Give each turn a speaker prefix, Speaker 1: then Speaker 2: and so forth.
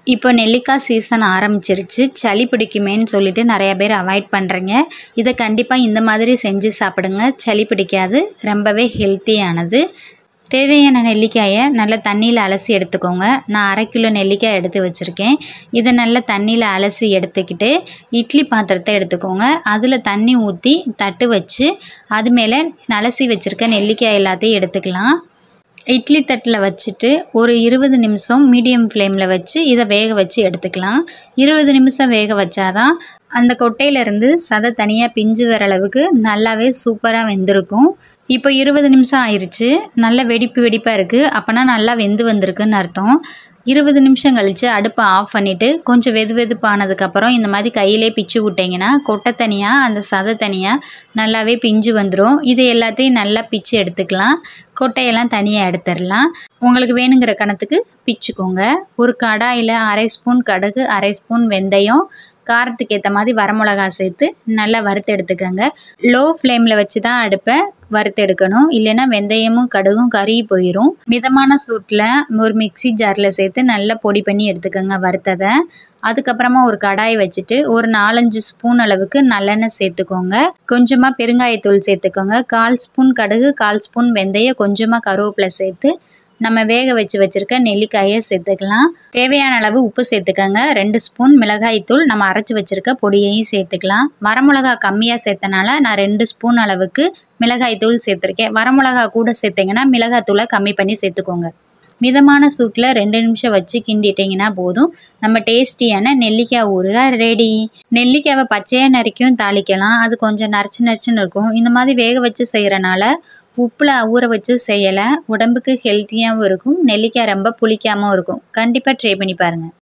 Speaker 1: இப்போ நெல்லிக்காய் சீசன் ஆரம்பிச்சிருச்சு சளி பிடிக்குமேன்னு சொல்லிட்டு நிறைய பேர் அவாய்ட் பண்ணுறீங்க இதை கண்டிப்பாக இந்த மாதிரி செஞ்சு சாப்பிடுங்க சளி பிடிக்காது ரொம்பவே ஹெல்த்தியானது தேவையான நெல்லிக்காயை நல்லா தண்ணியில் அலசி எடுத்துக்கோங்க நான் அரை கிலோ நெல்லிக்காய் எடுத்து வச்சுருக்கேன் இதை நல்லா தண்ணியில் அலசி எடுத்துக்கிட்டு இட்லி பாத்திரத்தை எடுத்துக்கோங்க அதில் தண்ணி ஊற்றி தட்டு வச்சு அது மேலே அலசி வச்சுருக்க நெல்லிக்காய் எல்லாத்தையும் எடுத்துக்கலாம் இட்லி தட்டில் வச்சுட்டு ஒரு இருபது நிமிஷம் மீடியம் ஃப்ளேமில் வச்சு இதை வேக வச்சு எடுத்துக்கலாம் இருபது நிமிஷம் வேக வச்சாதான் அந்த கொட்டையிலேருந்து சதை தனியாக பிஞ்சு வர அளவுக்கு நல்லாவே சூப்பராக வெந்திருக்கும் இப்போ இருபது நிமிஷம் ஆயிடுச்சு நல்ல வெடிப்பு வெடிப்பாக இருக்குது அப்போனா நல்லா வெந்து வந்திருக்குன்னு அர்த்தம் இருபது நிமிஷம் கழித்து அடுப்பை ஆஃப் பண்ணிவிட்டு கொஞ்சம் வெது வெதுப்பானதுக்கப்புறம் இந்த மாதிரி கையிலே பிச்சு விட்டிங்கன்னா கொட்டை தனியாக அந்த சதை தனியாக நல்லாவே பிஞ்சு வந்துடும் இது எல்லாத்தையும் நல்லா பிச்சு எடுத்துக்கலாம் கொட்டையெல்லாம் தனியாக எடுத்துடலாம் உங்களுக்கு வேணுங்கிற கணத்துக்கு பிச்சுக்கோங்க ஒரு கடாயில் அரை ஸ்பூன் கடுகு அரை ஸ்பூன் வெந்தயம் காரத்துக்கு ஏற்ற மாதிரி வரமிளகா சேர்த்து நல்லா வறுத்து எடுத்துக்கோங்க லோ ஃப்ளேமில் வச்சு தான் அடுப்பை வறுத்து எடுக்கணும் இல்லைன்னா வெந்தயமும் கடுகும் கருகி போயிடும் மிதமான சூட்டில் ஒரு மிக்சி ஜாரில் சேர்த்து நல்லா பொடி பண்ணி எடுத்துக்கோங்க வறுத்ததை அதுக்கப்புறமா ஒரு கடாய் வச்சுட்டு ஒரு நாலஞ்சு ஸ்பூன் அளவுக்கு நல்லெண்ணெய் சேர்த்துக்கோங்க கொஞ்சமாக பெருங்காயத்தூள் சேர்த்துக்கோங்க கால் ஸ்பூன் கடுகு கால் ஸ்பூன் வெந்தயம் கொஞ்சமாக கருவேப்பிலை சேர்த்து நம்ம வேக வச்சு வச்சுருக்க நெல்லிக்காயை சேர்த்துக்கலாம் தேவையான அளவு உப்பு சேர்த்துக்கோங்க ரெண்டு ஸ்பூன் மிளகாய்த்தூள் நம்ம அரைச்சி வச்சுருக்க பொடியையும் சேர்த்துக்கலாம் வரமிளகா கம்மியாக சேர்த்தனால நான் ரெண்டு ஸ்பூன் அளவுக்கு மிளகாய்த்தூள் சேர்த்துருக்கேன் வரமிளகா கூட சேர்த்திங்கன்னா மிளகாத்தூளை கம்மி பண்ணி சேர்த்துக்கோங்க மிதமான சூட்டில் ரெண்டு நிமிஷம் வச்சு கிண்டிட்டிங்கன்னா போதும் நம்ம டேஸ்டியான நெல்லிக்காய் ஊறுகாய் ரெடி நெல்லிக்காவை பச்சையாக நறுக்கியும் தாளிக்கலாம் அது கொஞ்சம் நரைச்சி நரைச்சின்னு இருக்கும் இந்த மாதிரி வேக வச்சு செய்கிறனால உப்பில் ஊற வச்சு செய்யலை உடம்புக்கு ஹெல்த்தியாகவும் இருக்கும் நெல்லிக்காய் ரொம்ப புளிக்காமல் இருக்கும் கண்டிப்பாக ட்ரை பண்ணி பாருங்கள்